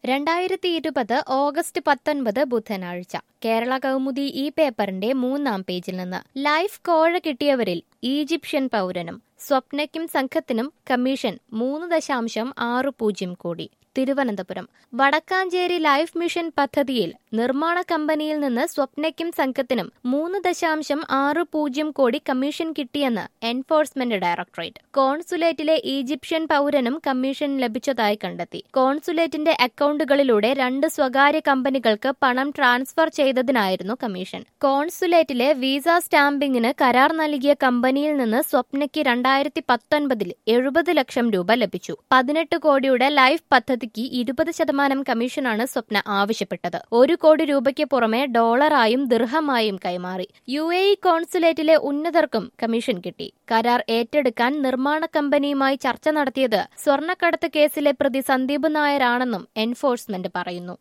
രണ്ടായിരത്തി ഇരുപത് ഓഗസ്റ്റ് പത്തൊൻപത് ബുധനാഴ്ച കേരള കൗമുദി ഈ പേപ്പറിന്റെ മൂന്നാം പേജിൽ നിന്ന് ലൈഫ് കോഴ കിട്ടിയവരിൽ ഈജിപ്ഷ്യൻ പൗരനും സ്വപ്നയ്ക്കും സംഘത്തിനും കമ്മീഷൻ മൂന്ന് ദശാംശം ആറ് പൂജ്യം കോടി തിരുവനന്തപുരം വടക്കാഞ്ചേരി ലൈഫ് മിഷൻ പദ്ധതിയിൽ നിർമ്മാണ കമ്പനിയിൽ നിന്ന് സ്വപ്നയ്ക്കും സംഘത്തിനും മൂന്ന് ദശാംശം ആറ് പൂജ്യം കോടി കമ്മീഷൻ കിട്ടിയെന്ന് എൻഫോഴ്സ്മെന്റ് ഡയറക്ടറേറ്റ് കോൺസുലേറ്റിലെ ഈജിപ്ഷ്യൻ പൗരനും കമ്മീഷൻ ലഭിച്ചതായി കണ്ടെത്തി കോൺസുലേറ്റിന്റെ അക്കൗണ്ടുകളിലൂടെ രണ്ട് സ്വകാര്യ കമ്പനികൾക്ക് പണം ട്രാൻസ്ഫർ ചെയ്തതിനായിരുന്നു കമ്മീഷൻ കോൺസുലേറ്റിലെ വിസ സ്റ്റാമ്പിങ്ങിന് കരാർ നൽകിയ കമ്പനിയിൽ നിന്ന് സ്വപ്നയ്ക്ക് രണ്ടായിരത്തി പത്തൊൻപതിൽ എഴുപത് ലക്ഷം രൂപ ലഭിച്ചു പതിനെട്ട് കോടിയുടെ ലൈഫ് പദ്ധതിക്ക് ഇരുപത് ശതമാനം കമ്മീഷനാണ് സ്വപ്ന ആവശ്യപ്പെട്ടത് ഒരു കോടി രൂപയ്ക്ക് പുറമെ ഡോളറായും ദിർഹമായും കൈമാറി യു എ ഇ കോൺസുലേറ്റിലെ ഉന്നതർക്കും കമ്മീഷൻ കിട്ടി കരാർ ഏറ്റെടുക്കാൻ നിർമ്മാണ കമ്പനിയുമായി ചർച്ച നടത്തിയത് സ്വർണ്ണക്കടത്ത് കേസിലെ പ്രതി സന്ദീപ് നായരാണെന്നും എൻഫോഴ്സ്മെന്റ് പറയുന്നു